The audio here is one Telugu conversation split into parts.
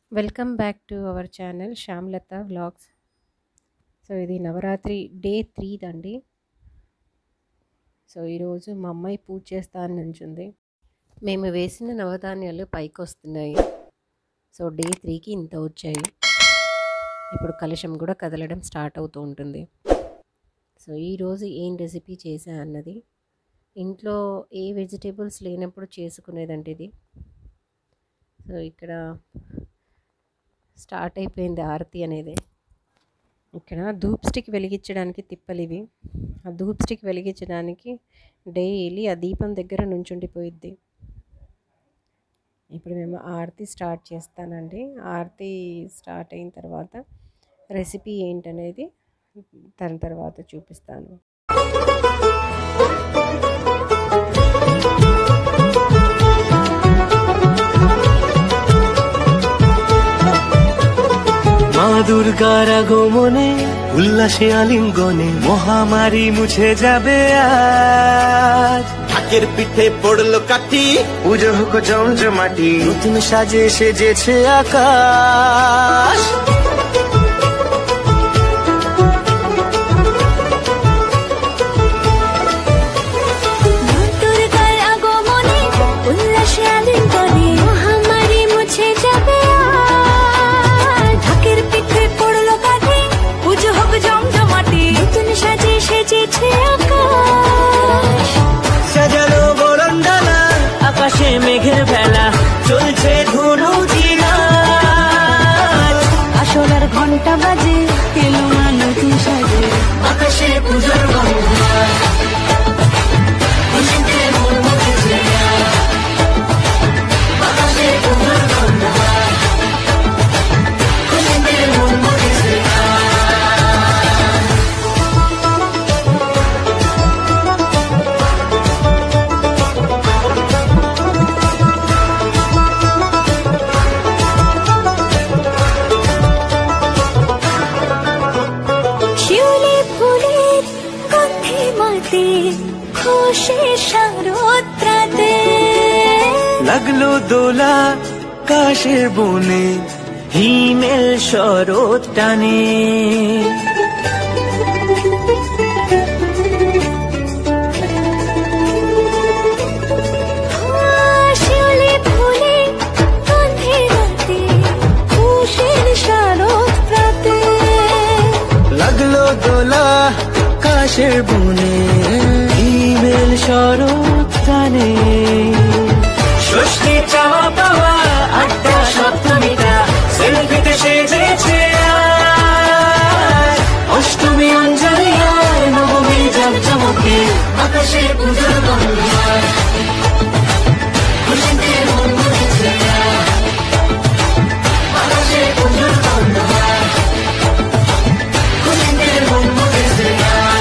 Welcome back to our channel Shyamlata vlogs so ఇది నవరాత్రి డే త్రీదండి సో ఈరోజు మా అమ్మాయి పూజ చేస్తా అని నుంచుంది మేము వేసిన నవధాన్యాలు పైకి వస్తున్నాయి సో డే త్రీకి ఇంత వచ్చాయి ఇప్పుడు కలశం కూడా కదలడం స్టార్ట్ అవుతూ ఉంటుంది సో ఈరోజు ఏం రెసిపీ చేశా అన్నది ఇంట్లో ఏ వెజిటేబుల్స్ లేనప్పుడు చేసుకునేదండి ఇది సో ఇక్కడ స్టార్ట్ అయిపోయింది ఆరతి అనేది ఇక్కడ ధూప్ స్టిక్ వెలిగించడానికి తిప్పలు ఇవి ఆ ధూప్ స్టిక్ వెలిగించడానికి డైలీ ఆ దీపం దగ్గర నుంచుండిపోయిద్ది ఇప్పుడు మేము ఆరతి స్టార్ట్ చేస్తానండి ఆరతి స్టార్ట్ అయిన తర్వాత రెసిపీ ఏంటనేది దాని తర్వాత చూపిస్తాను মা দুর্গার আগমনে উল্লাসে আলিঙ্গনে মহামারী মুছে যাবে আজ ঢাকের পিঠে পড়লো কাঠি পুজো হোক জমজমাটি নতুন সাজে সেজেছে আকাশ দুর্গার আগমনে উল্লাসে আলিঙ্গনে মহামারী মুছে যাবে আজ। ঢাকের পিঠে পড়লো কাঠি পুজো হোক জমজমাটি নতুন সাজে সেজেছে আকাশ সাজানো বরণডালা আকাশে মেঘের ভেলা চলছে ধনু আসলার ঘন্টা বাজে এলো মা নতুন সাজে আকাশে পুজোর গন্ধ খুশিতে মন মুখেছে আকাশে পুজোর গন্ধ খুশিতে মন মুখেছে শিউলি ফুলের গন্ধে মাতে খুশি শারদ্রাতে লাগলো দোলা কাশের বনে হিমেল শরৎ টানে শিউলি ফুলে গন্ধে মাতে খুশির শারদ্রাতে লাগলো দোলা কাশের বনে হিমেল শরৎ টানে ষষ্ঠী চাওয়া পাওয়া আড্ডা সপ্তমীটা সেলফিতে সেজেছে আজ। অষ্টমী অঞ্জলি আর নবমী জমজমকে আকাশে পুজোর গঙ্গায় খুশিতে মন মুখেছে আকাশে পুজোর গঙ্গায় খুশিতে মন মুখেছে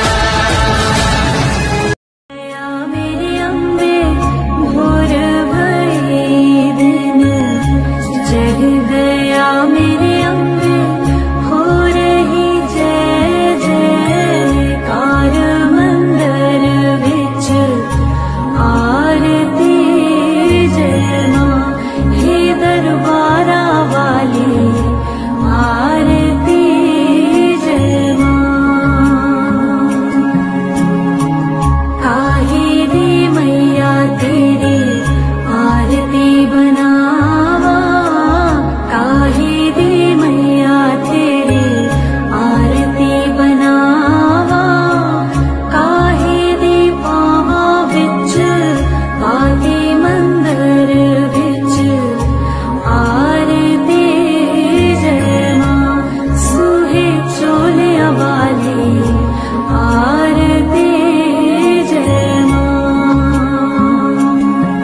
मेरे अम्बे भोर भई दिन जग गया मेरे अम्बे हो रही जय जयकार मंदिर विच आरती जय मां हे दरबारा वाली आरती जय मां काहे रे मैया तेरी आरती बनावा काहे रे मैया तेरी आरती बनावा काहे रे पावा विच पाती मंदिर विच आरती जय मां सुहे चोलिया वाली आरती जय मां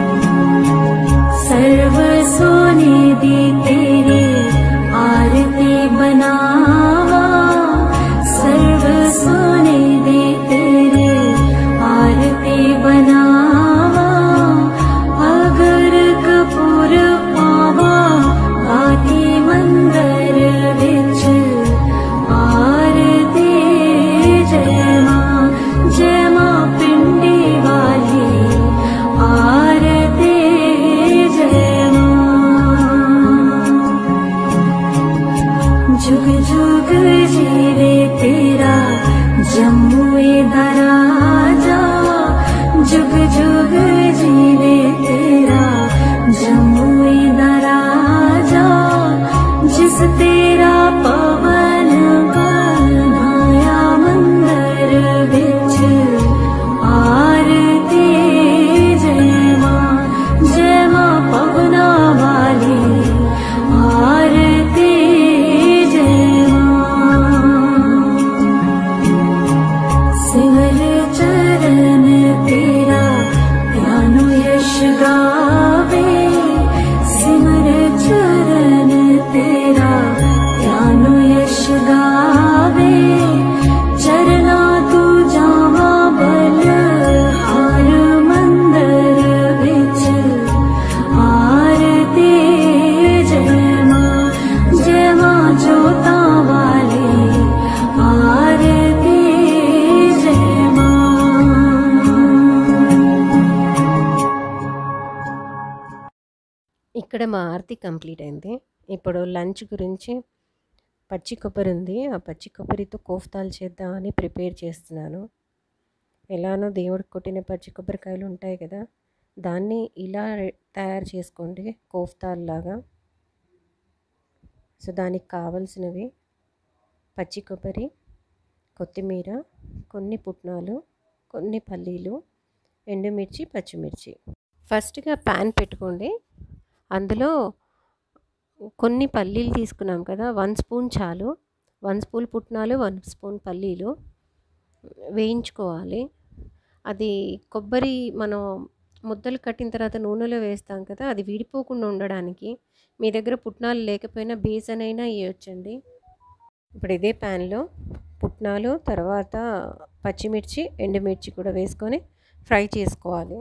सर्व सोने दी तेरी आरती बनावा सर्व सोने दी तेरी आरती बनावा अगर कपूर पावा आती मंदिर विच आरती जय मां जय मां पिंडी वाली आरती जय मां ఇక్కడ మా ఆర్తి కంప్లీట్ అయింది ఇప్పుడు లంచ్ గురించి పచ్చి కొబ్బరి ఉంది ఆ పచ్చి కొబ్బరితో కోఫ్తాలు చేద్దామని ప్రిపేర్ చేస్తున్నాను ఎలానో దేవుడికి కొట్టిన పచ్చి కొబ్బరికాయలు ఉంటాయి కదా దాన్ని ఇలా రె- తయారు చేసుకోండి కోఫ్తాల్లాగా సో దానికి కావలసినవి పచ్చి కొబ్బరి కొత్తిమీర కొన్ని పుట్నాలు కొన్ని పల్లీలు ఎండుమిర్చి పచ్చిమిర్చి ఫస్ట్గా ప్యాన్ పెట్టుకోండి అందులో కొన్ని పల్లీలు తీసుకున్నాం కదా వన్ స్పూన్ చాలు వన్ స్పూన్ పుట్నాలు వన్ స్పూన్ పల్లీలు వేయించుకోవాలి అది కొబ్బరి మనం ముద్దలు కట్టిన తర్వాత నూనెలో వేస్తాం కదా అది విడిపోకుండా ఉండడానికి మీ దగ్గర పుట్నాలు లేకపోయినా బేసన్ అయినా వేయొచ్చండి ఇప్పుడు ఇదే ప్యాన్లో పుట్నాలు తర్వాత పచ్చిమిర్చి ఎండుమిర్చి కూడా వేసుకొని ఫ్రై చేసుకోవాలి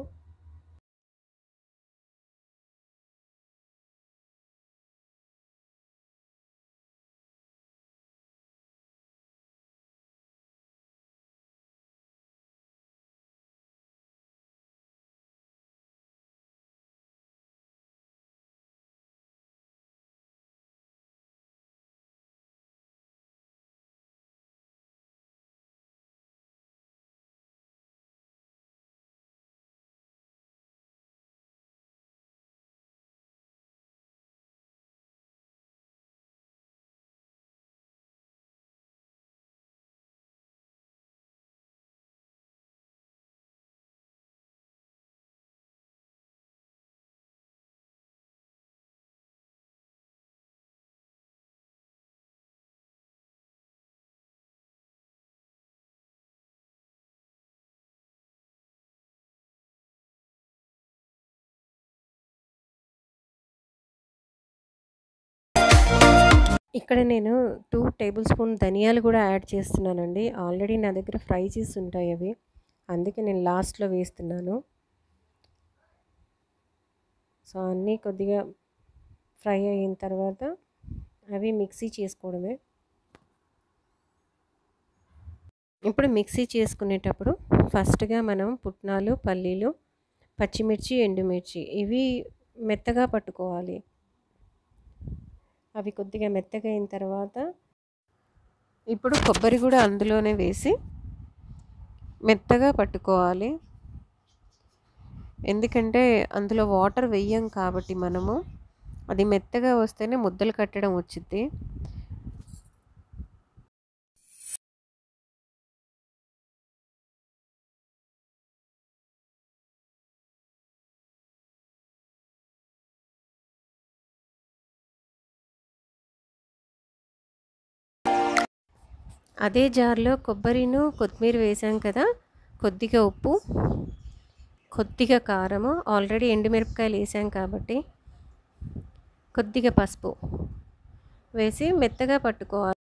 ఇక్కడ నేను టూ టేబుల్ స్పూన్ ధనియాలు కూడా యాడ్ చేస్తున్నానండి ఆల్రెడీ నా దగ్గర ఫ్రై చేసి ఉంటాయి అవి అందుకే నేను లాస్ట్లో వేస్తున్నాను సో అన్నీ కొద్దిగా ఫ్రై అయిన తర్వాత అవి మిక్సీ చేసుకోవడమే ఇప్పుడు మిక్సీ చేసుకునేటప్పుడు ఫస్ట్గా మనం పుట్నాలు పల్లీలు పచ్చిమిర్చి ఎండుమిర్చి ఇవి మెత్తగా పట్టుకోవాలి అవి కొద్దిగా మెత్తగా అయిన తర్వాత ఇప్పుడు కొబ్బరి కూడా అందులోనే వేసి మెత్తగా పట్టుకోవాలి ఎందుకంటే అందులో వాటర్ వెయ్యం కాబట్టి మనము అది మెత్తగా వస్తేనే ముద్దలు కట్టడం వచ్చింది అదే జార్లో కొబ్బరిను కొత్తిమీర వేసాం కదా కొద్దిగా ఉప్పు కొద్దిగా కారము ఆల్రెడీ ఎండుమిరపకాయలు వేసాం కాబట్టి కొద్దిగా పసుపు వేసి మెత్తగా పట్టుకోవాలి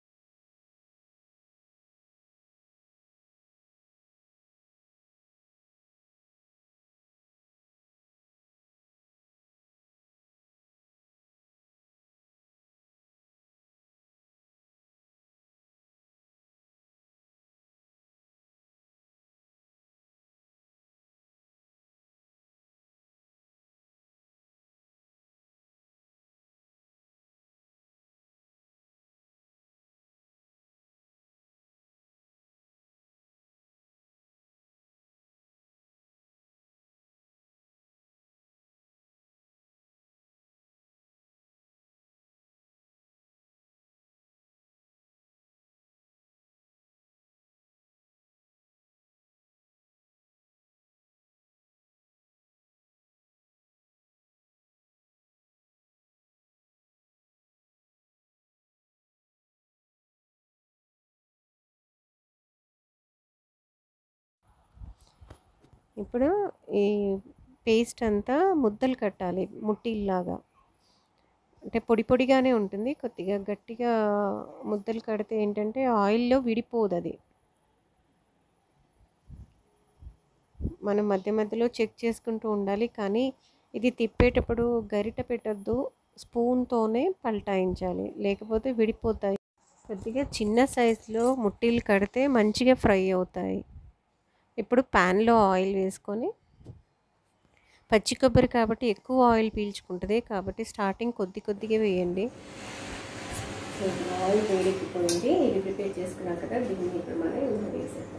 ఇప్పుడు ఈ పేస్ట్ అంతా ముద్దలు కట్టాలి ముట్టిల్లాగా అంటే పొడి పొడిగానే ఉంటుంది కొద్దిగా గట్టిగా ముద్దలు కడితే ఏంటంటే ఆయిల్లో విడిపోదు అది మనం మధ్య మధ్యలో చెక్ చేసుకుంటూ ఉండాలి కానీ ఇది తిప్పేటప్పుడు గరిట పెట్టద్దు స్పూన్తోనే పల్టాయించాలి లేకపోతే విడిపోతాయి కొద్దిగా చిన్న సైజులో ముట్టీలు కడితే మంచిగా ఫ్రై అవుతాయి ఇప్పుడు ప్యాన్లో ఆయిల్ వేసుకొని పచ్చి కొబ్బరి కాబట్టి ఎక్కువ ఆయిల్ పీల్చుకుంటుంది కాబట్టి స్టార్టింగ్ కొద్ది కొద్దిగా వేయండి సో ఇప్పుడు ఆయిల్ వేడెక్కిపోయింది ఇది ప్రిపేర్ చేసుకున్నాం కదా దీన్ని ఇప్పుడు మనం ఇందులో వేసేద్దాం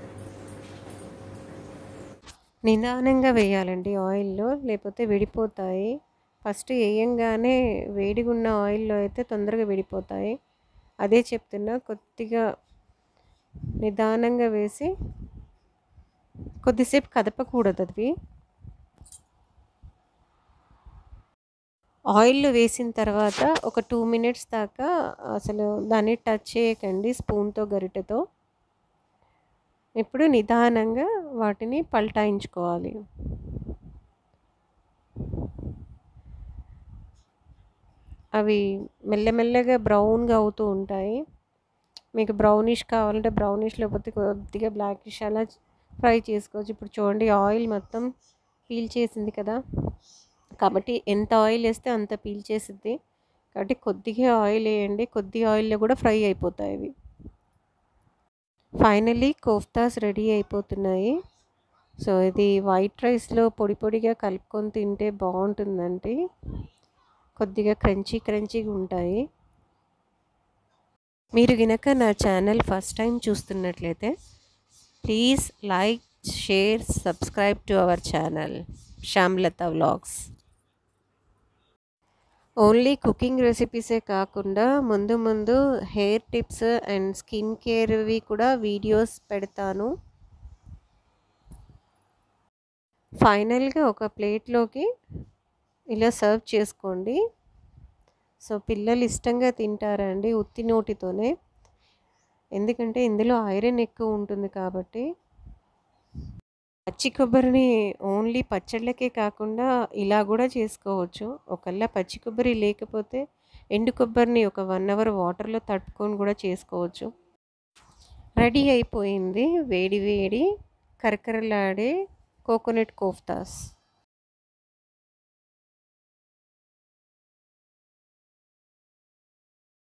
నిదానంగా వేయాలండి ఆయిల్లో లేకపోతే విడిపోతాయి ఫస్ట్ వేయంగానే వేడిగా ఉన్న ఆయిల్లో అయితే తొందరగా విడిపోతాయి అదే చెప్తున్నా కొద్దిగా నిదానంగా వేసి కొద్దిసేపు కదపకూడదు అది ఆయిల్ వేసిన తర్వాత ఒక టూ మినిట్స్ దాకా అసలు దాన్ని టచ్ చేయకండి స్పూన్తో గరిటెతో ఇప్పుడు నిదానంగా వాటిని పల్టాయించుకోవాలి అవి మెల్లమెల్లగా బ్రౌన్గా అవుతూ ఉంటాయి మీకు బ్రౌనిష్ కావాలంటే బ్రౌనిష్ లేకపోతే కొద్దిగా బ్లాకిష్ అలా ఫ్రై చేసుకోవచ్చు ఇప్పుడు చూడండి ఆయిల్ మొత్తం పీల్ చేసింది కదా కాబట్టి ఎంత ఆయిల్ వేస్తే అంత పీల్ చేసిద్ది కాబట్టి కొద్దిగా ఆయిల్ వేయండి కొద్ది ఆయిల్లో కూడా ఫ్రై అయిపోతాయి ఇవి ఫైనలీ కోఫ్తాస్ రెడీ అయిపోతున్నాయి సో ఇది వైట్ రైస్లో పొడి పొడిగా కలుపుకొని తింటే బాగుంటుందండి కొద్దిగా క్రంచీ క్రంచీగా ఉంటాయి మీరు గనక నా ఛానల్ ఫస్ట్ టైం చూస్తున్నట్లయితే please like share subscribe to our channel Shyamlata vlogs only cooking రెసిపీసే కాకుండా ముందు ముందు హెయిర్ టిప్స్ అండ్ స్కిన్ కేర్వి కూడా వీడియోస్ పెడతాను ఫైనల్గా ఒక ప్లేట్లోకి ఇలా సర్వ్ చేసుకోండి సో పిల్లలు ఇష్టంగా తింటారండి ఉత్తి నోటితోనే ఎందుకంటే ఇందులో ఐరన్ ఎక్కువ ఉంటుంది కాబట్టి పచ్చి కొబ్బరిని ఓన్లీ పచ్చళ్ళకే కాకుండా ఇలా కూడా చేసుకోవచ్చు ఒకళ్ళ పచ్చి కొబ్బరి లేకపోతే ఎండు కొబ్బరిని ఒక వన్ అవర్ వాటర్లో తట్టుకొని కూడా చేసుకోవచ్చు రెడీ అయిపోయింది వేడి వేడి కరకరలాడే కోకోనట్ కోఫ్తాస్